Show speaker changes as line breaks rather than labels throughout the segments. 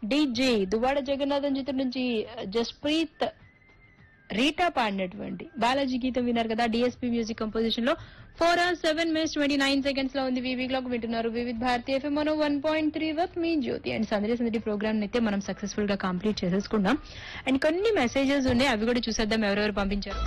DJ Duvvada Jagannatham చిత్రం నుంచి Jasprit Rita పాడినటువంటి బాలాజీ గీతం విన్నారు కదా డిఎస్పీ మ్యూజిక్ కంపోజిషన్ లో four hours seven minutes twenty nine seconds లో ఉంది వివి క్లాక్ వింటున్నారు వివిధ్ భారతి ఎఫ్ఎం మనో one point three with me Jyothi and సందడి సందడి ప్రోగ్రామ్ అయితే మనం సక్సెస్ఫుల్ గా కంప్లీట్ చేసేసుకున్నాం అండ్ కొన్ని మెసేజెస్ ఉన్నాయి అవి కూడా చూసేద్దాం ఎవరెవరు పంపించారు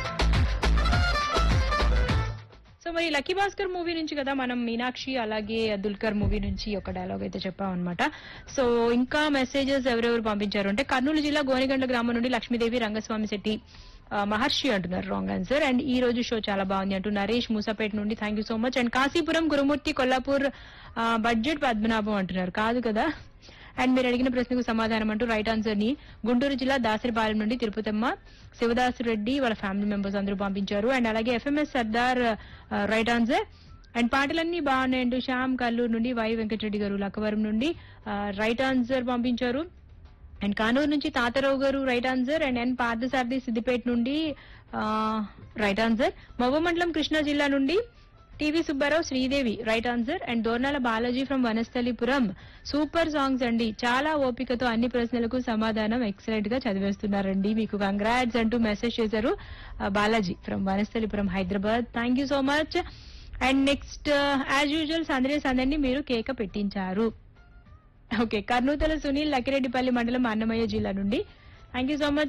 సో మరి లక్కీ భాస్కర్ మూవీ నుంచి కదా మనం మీనాక్షి అలాగే దుల్కర్ మూవీ నుంచి ఒక డైలాగ్ అయితే చెప్పాం అనమాట సో ఇంకా మెసేజెస్ ఎవరెవరు పంపించారు అంటే కర్నూలు జిల్లా గోనిగండ్ల గ్రామం నుండి లక్ష్మీదేవి రంగస్వామి శెట్టి ఆ, మహర్షి అంటున్నారు రాంగ్ ఆన్సర్ అండ్ ఈ రోజు షో చాలా బాగుంది అంటూ నరేష్ మూసాపేట నుండి thank you so much and Kasipuram Gurumurthy Kollapur ఆ, బడ్జెట్ పద్మనాభం అంటున్నారు కాదు కదా అండ్ మీరు అడిగిన ప్రశ్నకు సమాధానం అంటూ రైట్ ఆన్సర్ ని గుంటూరు జిల్లా దాసరిపాలెం నుండి తిరుపతమ్మ శివదాసు రెడ్డి వాళ్ళ ఫ్యామిలీ మెంబర్స్ అందరూ పంపించారు అండ్ అలాగే FMS Sardar right answer and పాటలన్నీ బాగున్నాయంటూ శ్యామ్ కల్లూరు నుండి వై వెంకటరెడ్డి గారు లక్కవరం నుండి రైట్ ఆన్సర్ పంపించారు అండ్ కానూరు నుంచి Tatarao garu right answer and N Parthasarathi Siddipet నుండి రైట్ ఆన్సర్ మవ్వమండలం కృష్ణా జిల్లా నుండి TV Subbarao Sridevi right answer and Dornala Balaji from Vanasthalipuram super songs అండి చాలా ఓపికతో అన్ని ప్రశ్నలకు సమాధానం ఎక్సలెంట్ గా చదివేస్తున్నారండి మీకు కంగ్రాట్స్ అంటూ మెసేజ్ చేశారు ఆ, Balaji from Vanasthalipuram Hyderabad thank you so much and next as usual సందడి సందడిని మీరు కేక పెట్టించారు ఓకే కర్నూతల సునీల్ లక్కిరెడ్డిపల్లి మండలం అన్నమయ్య జిల్లా నుండి థ్యాంక్ యూ సో మచ్